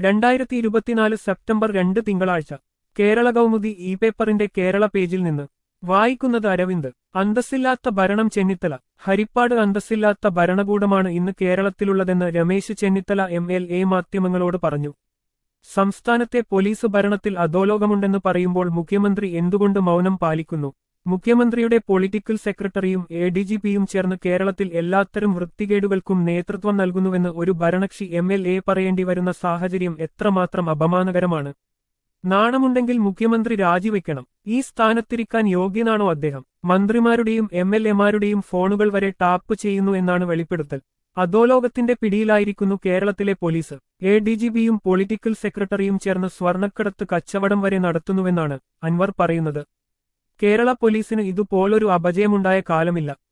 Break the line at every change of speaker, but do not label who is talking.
രണ്ടായിരത്തി ഇരുപത്തിനാല് സെപ്റ്റംബർ രണ്ട് തിങ്കളാഴ്ച കേരള കൗമുദി ഇ പേപ്പറിന്റെ കേരള പേജിൽ നിന്ന് വായിക്കുന്നത് അരവിന്ദ് അന്തസ്സില്ലാത്ത ഭരണം ചെന്നിത്തല ഹരിപ്പാട് അന്തസ്സില്ലാത്ത ഭരണകൂടമാണ് ഇന്ന് കേരളത്തിലുള്ളതെന്ന് Ramesh Chennithala M L A മാധ്യമങ്ങളോട് പറഞ്ഞു സംസ്ഥാനത്തെ പോലീസ് ഭരണത്തിൽ അധോലോകമുണ്ടെന്ന് പറയുമ്പോൾ മുഖ്യമന്ത്രി എന്തുകൊണ്ട് മൗനം പാലിക്കുന്നു മുഖ്യമന്ത്രിയുടെ പൊളിറ്റിക്കൽ സെക്രട്ടറിയും എ ഡി ജി പിയും ചേർന്ന് കേരളത്തിൽ എല്ലാത്തരം വൃത്തികേടുകൾക്കും നേതൃത്വം നൽകുന്നുവെന്ന് ഒരു ഭരണകക്ഷി എം എൽ എ പറയേണ്ടി വരുന്ന സാഹചര്യം എത്രമാത്രം അപമാനകരമാണ് നാണമുണ്ടെങ്കിൽ മുഖ്യമന്ത്രി രാജിവെക്കണം ഈ സ്ഥാനത്തിരിക്കാൻ യോഗ്യനാണോ അദ്ദേഹം മന്ത്രിമാരുടെയും എം എൽ എമാരുടെയും ഫോണുകൾ വരെ ടാപ്പ് ചെയ്യുന്നു എന്നാണ് വെളിപ്പെടുത്തൽ അധോലോകത്തിന്റെ പിടിയിലായിരിക്കുന്നു കേരളത്തിലെ പോലീസ് എ ഡി ജി പിയും പൊളിറ്റിക്കൽ സെക്രട്ടറിയും ചേർന്ന് സ്വർണ്ണക്കടത്ത് കച്ചവടം വരെ നടത്തുന്നുവെന്നാണ് അൻവർ പറയുന്നത് കേരള പോലീസിന് ഇതുപോലൊരു അപജയമുണ്ടായ കാലമില്ല